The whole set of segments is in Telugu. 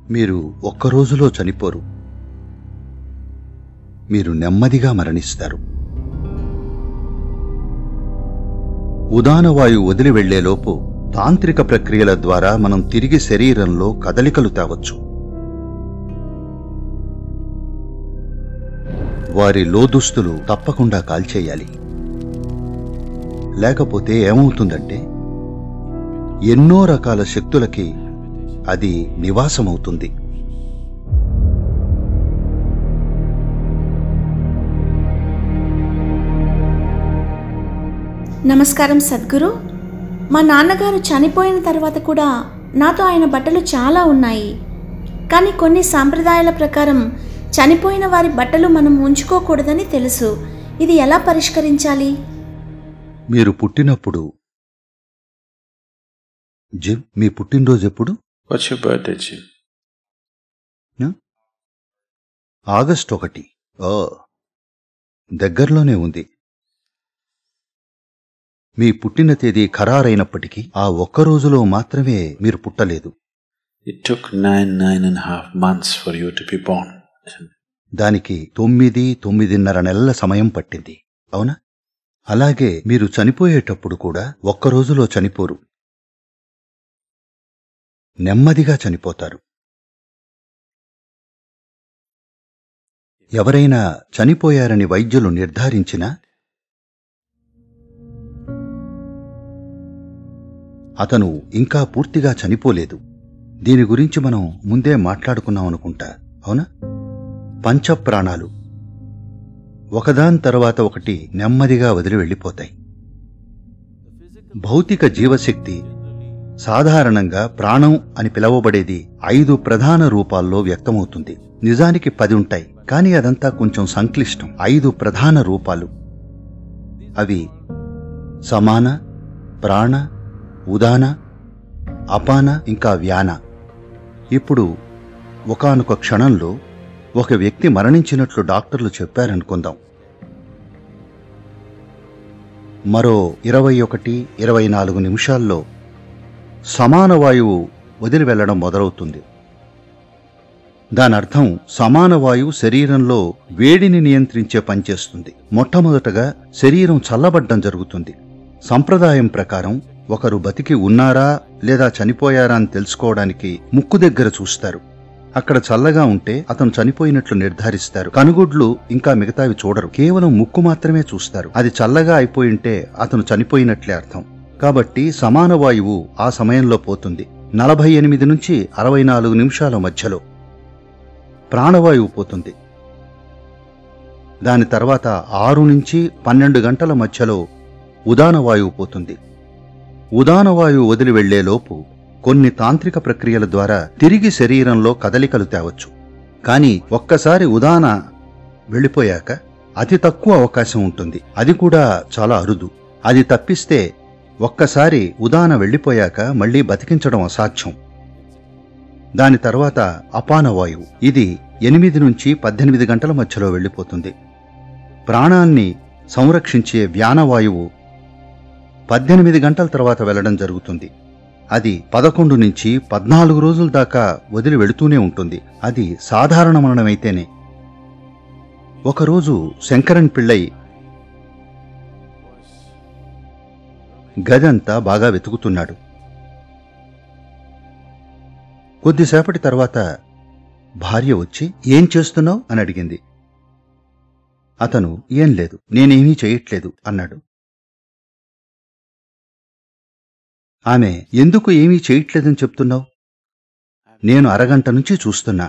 మీరు ఒక్క రోజులో చనిపోరు మీరు నెమ్మదిగా మరణిస్తారు ఉదానవాయు వదిలి వెళ్లేలోపు తాంత్రిక ప్రక్రియల ద్వారా మనం తిరిగి శరీరంలో కదలికలు తేవచ్చు వారి లోదుస్తులు తప్పకుండా కాల్చేయాలి లేకపోతే ఏమవుతుందంటే ఎన్నో రకాల శక్తులకి అది నివాసమవుతుంది నమస్కారం సద్గురు మా నాన్నగారు చనిపోయిన తర్వాత కూడా నాతో ఆయన బట్టలు చాలా ఉన్నాయి కానీ కొన్ని సాంప్రదాయాల ప్రకారం చనిపోయిన వారి బట్టలు మనం ఉంచుకోకూడదని తెలుసు ఇది ఎలా పరిష్కరించాలి మీరు పుట్టినప్పుడు జిమ్ మీ పుట్టినరోజు ఎప్పుడు What's your birthday, Jim? August ఒకటి ఓ దగ్గరలోనే ఉంది మీ పుట్టిన తేదీ ఖరారైనప్పటికీ ఆ ఒక్క రోజులో మాత్రమే మీరు పుట్టలేదు It took nine, nine and a half months for you to be born. దానికి తొమ్మిది తొమ్మిదిన్నర నెలల సమయం పట్టింది అవునా అలాగే మీరు చనిపోయేటప్పుడు కూడా ఒక్క రోజులో చనిపోరు నెమ్మదిగా చనిపోతారు ఎవరైనా చనిపోయారని వైద్యులు నిర్ధారించినా అతను ఇంకా పూర్తిగా చనిపోలేదు దీని గురించి మనం ముందే మాట్లాడుకున్నాం అనుకుంటా అవునా పంచప్రాణాలు ఒకదాని తర్వాత ఒకటి నెమ్మదిగా వదిలి వెళ్ళిపోతాయి భౌతిక జీవశక్తి సాధారణంగా ప్రాణం అని పిలవబడేది ఐదు ప్రధాన రూపాల్లో వ్యక్తమవుతుంది నిజానికి పది ఉంటాయి కానీ అదంతా కొంచెం సంక్లిష్టం ఐదు ప్రధాన రూపాలు అవి సమాన ప్రాణ ఉదాన అపాన ఇంకా వ్యాన ఇప్పుడు ఒకానొక క్షణంలో ఒక వ్యక్తి మరణించినట్లు డాక్టర్లు చెప్పారనుకుందాం మరో ఇరవై ఒకటి ఇరవై నాలుగు నిమిషాల్లో సమాన వాయువు వదిలి వెళ్ళడం మొదలవుతుంది దానర్థం సమాన వాయువు శరీరంలో వేడిని నియంత్రించే పనిచేస్తుంది మొట్టమొదటగా శరీరం చల్లబడ్డం జరుగుతుంది సంప్రదాయం ప్రకారం ఒకరు బతికి ఉన్నారా లేదా చనిపోయారా అని తెలుసుకోవడానికి ముక్కు దగ్గర చూస్తారు అక్కడ చల్లగా ఉంటే అతను చనిపోయినట్లు నిర్ధారిస్తారు కనుగుడ్లు ఇంకా మిగతావి చూడరు కేవలం ముక్కు మాత్రమే చూస్తారు అది చల్లగా అయిపోయింటే అతను చనిపోయినట్లే అర్థం కాబట్టి సమాన వాయువు ఆ సమయంలో పోతుంది నలభై ఎనిమిది నుంచి అరవై నాలుగు నిమిషాల మధ్యలో ప్రాణవాయువు పోతుంది దాని తర్వాత ఆరు నుంచి పన్నెండు గంటల మధ్యలో ఉదాన వాయువు పోతుంది ఉదాన వాయువు వదిలి వెళ్లేలోపు కొన్ని తాంత్రిక ప్రక్రియల ద్వారా తిరిగి శరీరంలో కదలికలు తేవచ్చు కానీ ఒక్కసారి ఉదాన వెళ్ళిపోయాక అతి తక్కువ అవకాశం ఉంటుంది అది కూడా చాలా అరుదు అది తప్పిస్తే ఒక్కసారి ఉదాన వెళ్ళిపోయాక మళ్ళీ బతికించడం అసాధ్యం దాని తర్వాత అపాన వాయువు ఇది ఎనిమిది నుంచి పద్దెనిమిది గంటల మధ్యలో వెళ్ళిపోతుంది ప్రాణాన్ని సంరక్షించే వ్యానవాయువు పద్దెనిమిది గంటల తర్వాత వెళ్ళడం జరుగుతుంది అది పదకొండు నుంచి పద్నాలుగు రోజుల దాకా వదిలి వెళుతూనే ఉంటుంది అది సాధారణ మరణమైతేనే ఒకరోజు శంకరన్ పిళ్ళై గదంతా బాగా వెతుకుతున్నాడు కొద్దిసేపటి తర్వాత భార్య వచ్చి ఏం చేస్తున్నావు అని అడిగింది అతను ఏం లేదు నేనేమీ చేయట్లేదు అన్నాడు ఆమె ఎందుకు ఏమీ చేయట్లేదని చెప్తున్నావు నేను అరగంట నుంచి చూస్తున్నా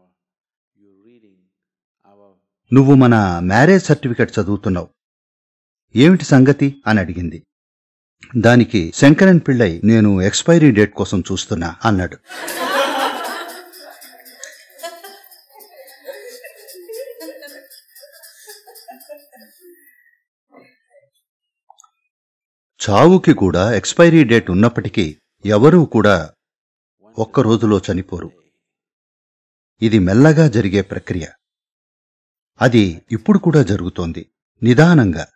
నువ్వు మన మ్యారేజ్ సర్టిఫికెట్ చదువుతున్నావు ఏమిటి సంగతి అని అడిగింది దానికి శంకరన్ పిళ్ళై నేను ఎక్స్పైరీ డేట్ కోసం చూస్తున్నా అన్నాడు చావుకి కూడా ఎక్స్పైరీ డేట్ ఉన్నప్పటికీ ఎవరూ కూడా ఒక్క రోజులో చనిపోరు ఇది మెల్లగా జరిగే ప్రక్రియ అది ఇప్పుడు కూడా జరుగుతోంది నిదానంగా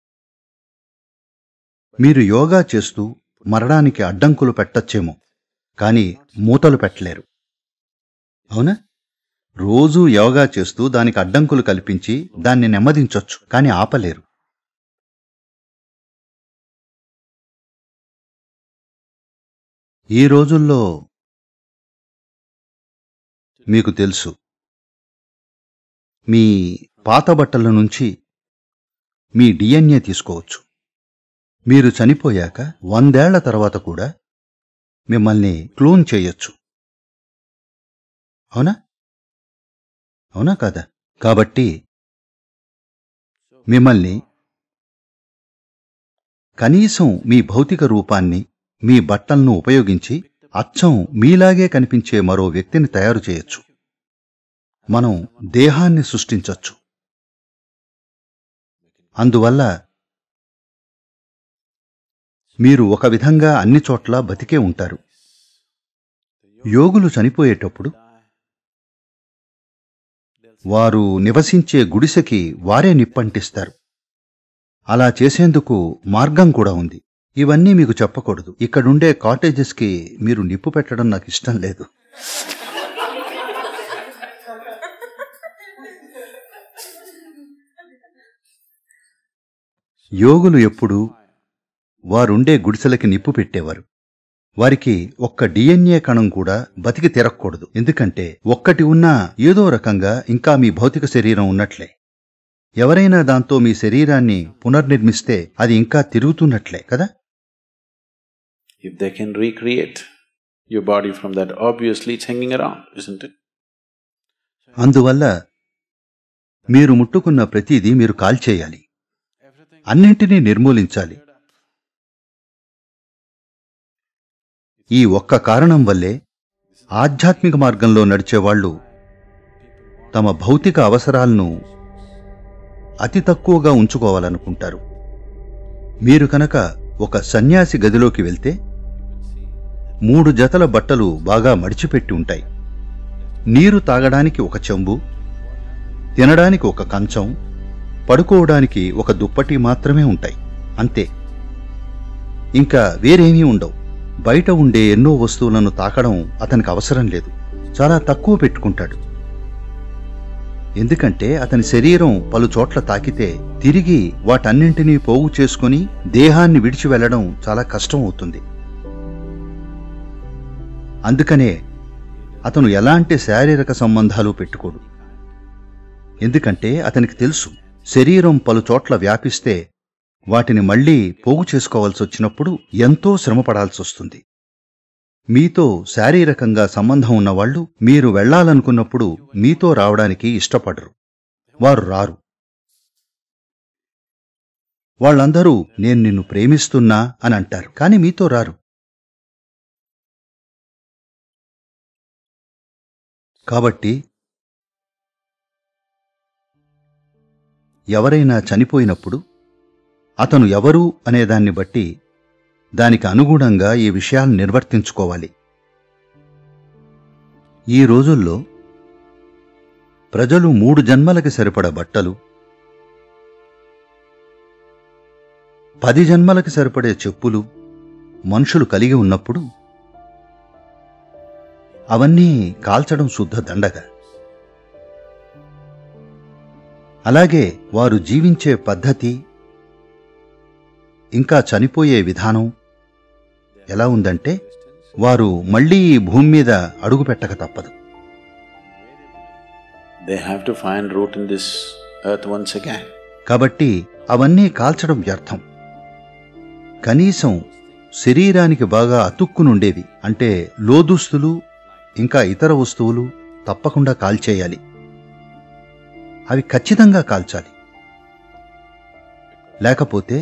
మీరు యోగా చేస్తూ మరణానికి అడ్డంకులు పెట్టచ్చేమో కానీ మూతలు పెట్టలేరు అవునా రోజూ యోగా చేస్తూ దానికి అడ్డంకులు కల్పించి దాన్ని నెమ్మదించొచ్చు కానీ ఆపలేరు ఈ రోజుల్లో మీకు తెలుసు మీ పాత బట్టల నుంచి మీ డిఎన్ఏ తీసుకోవచ్చు మీరు చనిపోయాక వందేళ్ల తర్వాత కూడా మిమ్మల్ని క్లోన్ చేయొచ్చు అవునా అవునా కాదా కాబట్టి మిమ్మల్ని కనీసం మీ భౌతిక రూపాన్ని మీ బట్టలను ఉపయోగించి అచ్చం మీలాగే కనిపించే మరో వ్యక్తిని తయారు చేయొచ్చు మనం దేహాన్ని సృష్టించొచ్చు అందువల్ల మీరు ఒక విధంగా అన్ని చోట్ల బతికే ఉంటారు యోగులు చనిపోయేటప్పుడు వారు నివసించే గుడిసెకి వారే నిప్పంటిస్తారు అలా చేసేందుకు మార్గం కూడా ఉంది ఇవన్నీ మీకు చెప్పకూడదు ఇక్కడుండే కాటేజెస్కి మీరు నిప్పు పెట్టడం నాకు ఇష్టం లేదు యోగులు ఎప్పుడు వారుండే గుడిసెలకి నిప్పు పెట్టేవారు వారికి ఒక్క డిఎన్ఏ కణం కూడా బతికి తిరగకూడదు ఎందుకంటే ఒక్కటి ఉన్నా ఏదో రకంగా ఇంకా మీ భౌతిక శరీరం ఉన్నట్లే ఎవరైనా దాంతో మీ శరీరాన్ని పునర్నిర్మిస్తే అది ఇంకా తిరుగుతున్నట్లే కదా If they can recreate your body from that, obviously it's hanging around, isn't it? అందువల్ల మీరు ముట్టుకున్న ప్రతిదీ మీరు కాల్చేయాలి అన్నింటినీ నిర్మూలించాలి ఈ ఒక్క కారణం వల్లే ఆధ్యాత్మిక మార్గంలో నడిచేవాళ్ళు తమ భౌతిక అవసరాలను అతి తక్కువగా ఉంచుకోవాలనుకుంటారు మీరు కనుక ఒక సన్యాసి గదిలోకి వెళ్తే మూడు జతల బట్టలు బాగా మడిచిపెట్టి ఉంటాయి నీరు తాగడానికి ఒక చెంబు తినడానికి ఒక కంచం పడుకోవడానికి ఒక దుప్పటి మాత్రమే ఉంటాయి అంతే ఇంకా వేరేమీ ఉండవు బయట ఉండే ఎన్నో వస్తువులను తాకడం అతనికి అవసరం లేదు చాలా తక్కువ పెట్టుకుంటాడు ఎందుకంటే అతని శరీరం పలు చోట్ల తాకితే తిరిగి వాటన్నింటినీ పోగు చేసుకుని దేహాన్ని విడిచి వెళ్లడం చాలా కష్టం అవుతుంది అందుకనే అతను ఎలాంటి శారీరక సంబంధాలు పెట్టుకోడు ఎందుకంటే అతనికి తెలుసు శరీరం పలు చోట్ల వ్యాపిస్తే వాటిని మళ్లీ పోగు చేసుకోవాల్సి వచ్చినప్పుడు ఎంతో శ్రమపడాల్సి వస్తుంది మీతో శారీరకంగా సంబంధం ఉన్నవాళ్లు మీరు వెళ్లాలనుకున్నప్పుడు మీతో రావడానికి ఇష్టపడరు వారు రారు వాళ్ళందరూ నేను నిన్ను ప్రేమిస్తున్నా అని అంటారు కానీ మీతో రారు కాబట్టి ఎవరైనా చనిపోయినప్పుడు అతను ఎవరు అనేదాన్ని బట్టి దానికి అనుగుణంగా ఈ విషయాలను నిర్వర్తించుకోవాలి ఈ రోజుల్లో ప్రజలు మూడు జన్మలకి సరిపడ బట్టలు పది జన్మలకి సరిపడే చెప్పులు మనుషులు కలిగి ఉన్నప్పుడు అవన్నీ కాల్చడం శుద్ధ దండగ అలాగే వారు జీవించే పద్ధతి ఇంకా చనిపోయే విధానం ఎలా ఉందంటే వారు మళ్ళీ ఈ భూమి మీద అడుగుపెట్టక తప్పదు They have to find root in this earth once again. కాబట్టి అవన్నీ కాల్చడం వ్యర్థం కనీసం శరీరానికి బాగా అతుక్కునుండేవి అంటే లోదుస్తులు ఇంకా ఇతర వస్తువులు తప్పకుండా కాల్చేయాలి అవి ఖచ్చితంగా కాల్చాలి లేకపోతే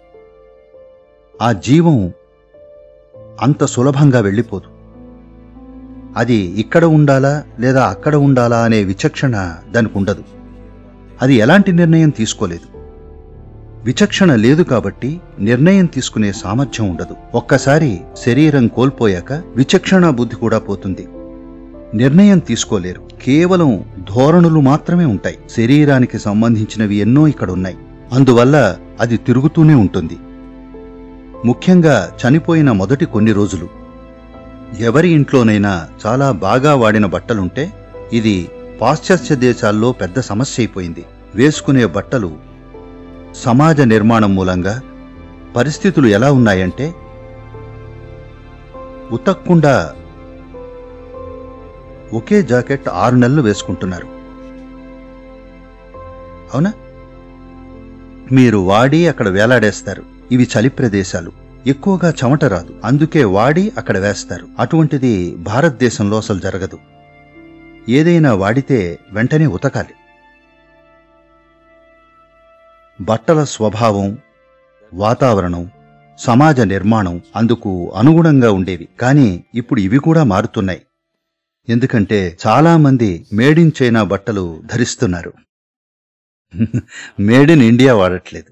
ఆ జీవం అంత సులభంగా వెళ్ళిపోదు అది ఇక్కడ ఉండాలా లేదా అక్కడ ఉండాలా అనే విచక్షణ దానికి ఉండదు అది ఎలాంటి నిర్ణయం తీసుకోలేదు విచక్షణ లేదు కాబట్టి నిర్ణయం తీసుకునే సామర్థ్యం ఉండదు ఒక్కసారి శరీరం కోల్పోయాక విచక్షణ బుద్ధి కూడా పోతుంది నిర్ణయం తీసుకోలేరు కేవలం ధోరణులు మాత్రమే ఉంటాయి శరీరానికి సంబంధించినవి ఎన్నో ఇక్కడ ఉన్నాయి అందువల్ల అది తిరుగుతూనే ఉంటుంది ముఖ్యంగా చనిపోయిన మొదటి కొన్ని రోజులు ఎవరి ఇంట్లోనైనా చాలా బాగా వాడిన బట్టలుంటే ఇది పాశ్చాత్య దేశాల్లో పెద్ద సమస్య అయిపోయింది వేసుకునే బట్టలు సమాజ నిర్మాణం మూలంగా పరిస్థితులు ఎలా ఉన్నాయంటే ఉతక్కుండా ఒకే జాకెట్ ఆరు నెలలు వేసుకుంటున్నారు అవునా మీరు వాడి అక్కడ వేలాడేస్తారు ఇవి చలి ప్రదేశాలు ఎక్కువగా చెమట రాదు అందుకే వాడి అక్కడ వేస్తారు అటువంటిది భారతదేశంలో అసలు జరగదు ఏదైనా వాడితే వెంటనే ఉతకాలి బట్టల స్వభావం వాతావరణం సమాజ నిర్మాణం అందుకు అనుగుణంగా ఉండేవి కానీ ఇప్పుడు ఇవి కూడా మారుతున్నాయి ఎందుకంటే చాలా మంది మేడ్ ఇన్ చైనా బట్టలు ధరిస్తున్నారు మేడ్ ఇన్ ఇండియా వాడట్లేదు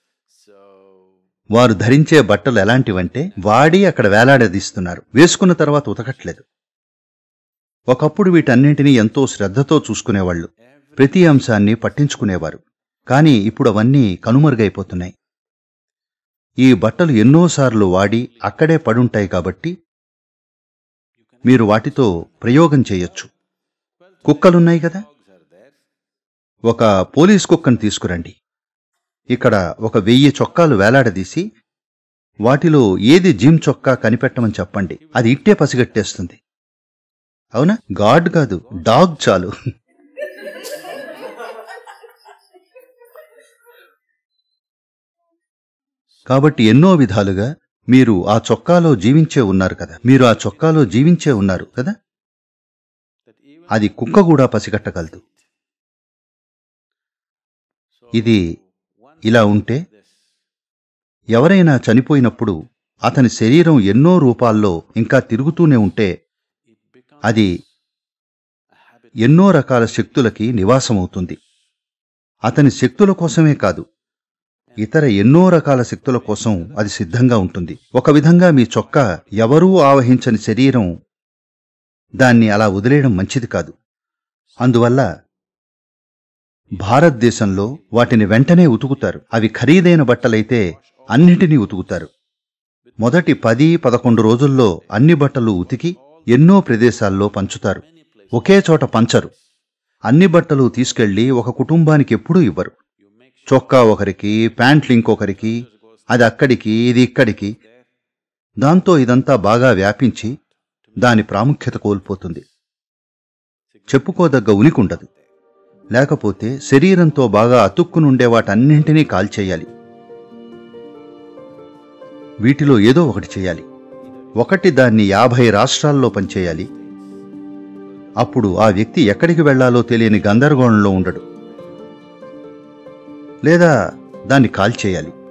వారు ధరించే బట్టలు ఎలాంటివంటే వాడి అక్కడ వేలాడదీస్తున్నారు వేసుకున్న తర్వాత ఉతకట్లేదు ఒకప్పుడు వీటన్నింటినీ ఎంతో శ్రద్ధతో చూసుకునేవాళ్ళు ప్రతి అంశాన్ని పట్టించుకునేవారు కానీ ఇప్పుడు అవన్నీ కనుమరుగైపోతున్నాయి ఈ బట్టలు ఎన్నోసార్లు వాడి అక్కడే పడుంటాయి కాబట్టి మీరు వాటితో ప్రయోగం చేయొచ్చు కుక్కలున్నాయి కదా ఒక పోలీస్ కుక్కను తీసుకురండి ఇక్కడ ఒక వెయ్యి చొక్కాలు వేలాడదీసి వాటిలో ఏది జిమ్ చొక్కా కనిపెట్టమని చెప్పండి అది ఇట్టే పసిగట్టేస్తుంది అవునా గాడ్ కాదు డాగ్ చాలు కాబట్టి ఎన్నో విధాలుగా మీరు ఆ చొక్కాలో జీవించే ఉన్నారు కదా మీరు ఆ చొక్కాలో జీవించే ఉన్నారు కదా అది కుక్క కూడా పసిగట్టగలదు ఇది ఇలా ఉంటే ఎవరైనా చనిపోయినప్పుడు అతని శరీరం ఎన్నో రూపాల్లో ఇంకా తిరుగుతూనే ఉంటే అది ఎన్నో రకాల శక్తులకి నివాసమవుతుంది అతని శక్తుల కోసమే కాదు ఇతర ఎన్నో రకాల శక్తుల కోసం అది సిద్ధంగా ఉంటుంది ఒక విధంగా మీ చొక్కా ఎవరూ ఆవహించని శరీరం దాన్ని అలా వదిలేయడం మంచిది కాదు అందువల్ల భారతదేశంలో వాటిని వెంటనే ఉతుకుతారు అవి ఖరీదైన బట్టలైతే అన్నిటినీ ఉతుకుతారు మొదటి పది పదకొండు రోజుల్లో అన్ని బట్టలు ఉతికి ఎన్నో ప్రదేశాల్లో పంచుతారు ఒకే చోట పంచరు అన్ని బట్టలు తీసుకెళ్లి ఒక కుటుంబానికి ఎప్పుడూ ఇవ్వరు చొక్కా ఒకరికి ప్యాంట్లు ఇంకొకరికి అది అక్కడికి ఇది ఇక్కడికి దాంతో ఇదంతా బాగా వ్యాపించి దాని ప్రాముఖ్యత కోల్పోతుంది చెప్పుకోదగ్గ ఉనికి ఉండదు లేకపోతే శరీరంతో బాగా అతుక్కునుండే వాటన్నింటినీ కాల్చేయాలి వీటిలో ఏదో ఒకటి చేయాలి ఒకటి దాన్ని యాభై రాష్ట్రాల్లో పనిచేయాలి అప్పుడు ఆ వ్యక్తి ఎక్కడికి వెళ్లాలో తెలియని గందరగోళంలో ఉండడు లేదా దాన్ని కాల్చేయాలి